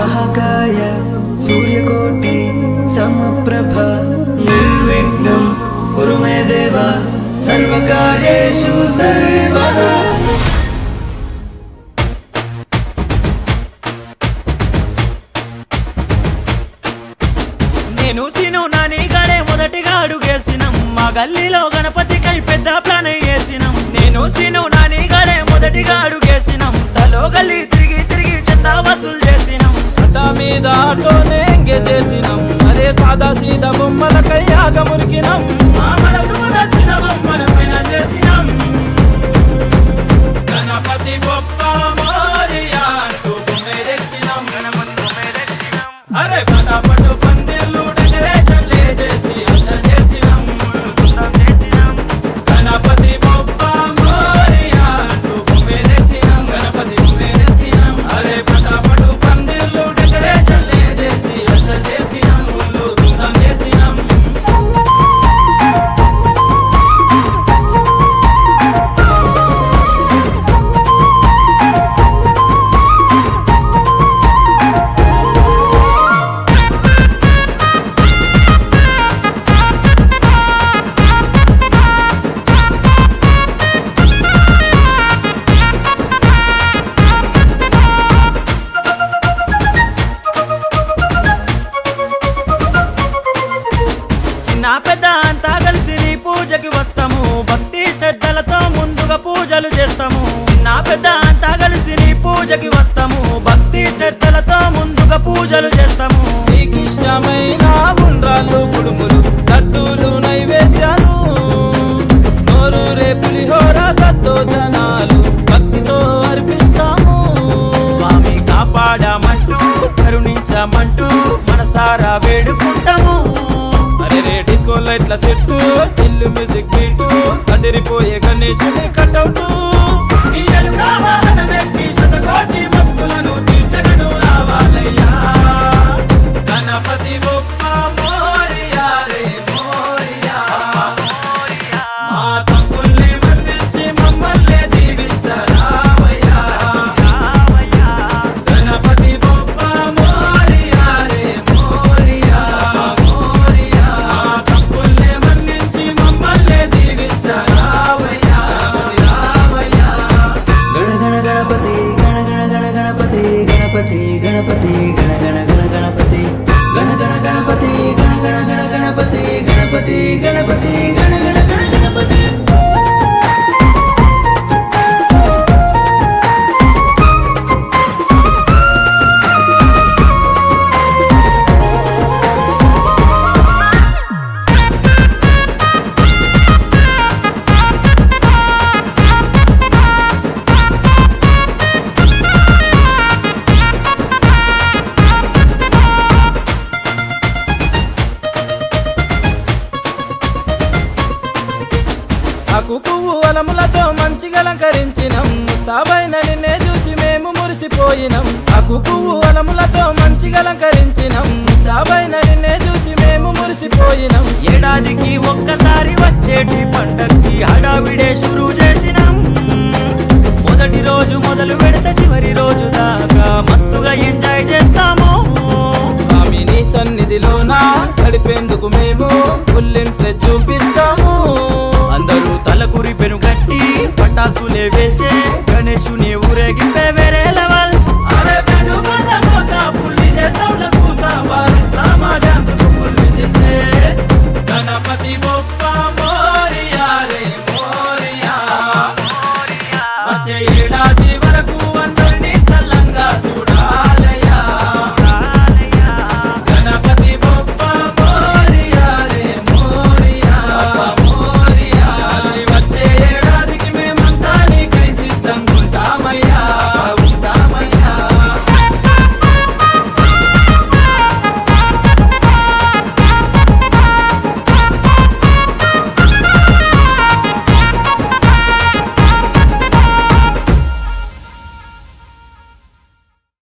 మహాకాయ సూర్యకోటి సమప్రభ నిర్విఘ్నం కురు మే దేవ సర్వకార్యేషు సర్వదా నేను సీను నాని గడే మొదటిగా అడుగేసినం మా గల్లీలో గణపతికై పెద్ద ప్లాన్ వేసినం నేను సీను నాని గడే మొదటిగా అడుగేసినం తలో గల్లీ తిరిగి తిరిగి చందా వసూలు చేసినం అడ్డా మీద ఆటోనే ఎంగేజ్ చేసినాం అరే సాదా సీదా బొమ్మలకై ఆగమురికినాం మా మనసుకు నచ్చిన బొమ్మల పైన చేసినం గణపతి బొప్ప మోరియా అంటూ బొమ్మెరెచ్చినాం. అరే పటాపటు పందిర్లు డెకరేషన్లే చేసి అసలు చేసినాం గణపతి బొప్ప మోరియా అంటూ బొమ్మెరెచ్చినాం. గణపతి బొమ్మెరెచ్చినాం. అరే పటాపటు పందిర్లు డెకరేషన్లే చేసి అసలు చేసినాం ఊళ్ళు ధూమ్ధాం చేసినాం చిన్న పెద్ద అంతా కలిసి నీ పూజకి వస్తాము భక్తి శ్రద్ధలతో ముందుగా పూజలు చేస్తాము చిన్న పెద్ద అంతా కలిసి నీ పూజకి వస్తాము భక్తి శ్రద్ధలతో ముందుగా పూజలు చేస్తాము నీకిష్టమైన ఉండ్రాళ్ళు కుడుములు లడ్డూలు నైవేద్యాలు నోరూరే పులిహోర తత్తో జనాలు భక్తితో అర్పిస్తాము స్వామి కాపాడమంటూ కరుణించమంటూ మనసారా వేడుకుంటాము అరే రే డిస్కో లైట్ల సెట్టు ఇల్లు మ్యూజిక్ బీటు కదిరిపోయే గణేశుని కటౌటు గణపతి బొప్ప మోరియా రే మోరియా మా తప్పుల్ని మన్నించి మమ్మల్ని దీవించరావయ్యా గణపతి బొప్ప మోరియా రే మోరియా మోరియా మా తప్పుల్ని మన్నించి మమ్మల్ని దీవించరావయ్యా రావయ్యా గణ గణ గణపతి గణ గణ గణ గణపతి గణపతి గణపతి గణ గణ గణ గణపతి గణ గణ గణపతి గణ గణ గణ గణపతి గణపతి గణపతి గణ గణ గణ గణపతి ఆకు పువ్వు అలములతో మంచిగా అలంకరించినం ముస్తాబైన నిన్నే చూసి మేము మురిసిపోయినం ఆకు పువ్వు అలములతో మంచిగా అలంకరించినం ముస్తాబైన నిన్నే చూసి మేము మురిసిపోయినం ఏడాదికి ఒక్కసారి వచ్చేటి పండక్కి హడావిడే షురు చేసినాం మొదటి రోజు మొదలు పెడితే చివరి రోజు దాకా మస్తుగా ఎంజాయ్ చేస్తాము స్వామి నీ సన్నిధిలోన గడిపేందుకు మేము పుల్లింట్రె చూపిస్తాము అందరూ తలకురి పెను కట్టి పటాసులే వేసే గణేశుని ఊరేగింపే వేరే